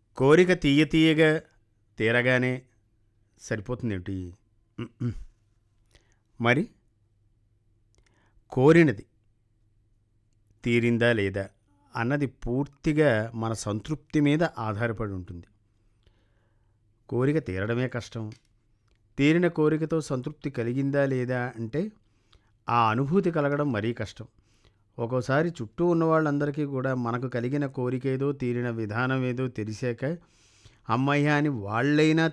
కోరిక తీయ తీయగా తీరగానే సరిపోతుందేమిటి మ్మ్. మరి కోరినది తీరిందా లేదా అన్నది పూర్తిగా మన సంతృప్తి మీద ఆధారపడి ఉంటుంది కోరిక తీరడమే కష్టం తీరిన కోరికతో సంతృప్తి కలిగిందా లేదా అంటే ఆ అనుభూతి కలగడం మరీ కష్టం ఒక్కోసారి చుట్టూ ఉన్న వాళ్ళందరికీ కూడా మనకు కలిగిన కోరిక ఏదో తీరిన విధానం ఏదో తెలిసాక అమ్మయ్య అని వాళ్ళైనా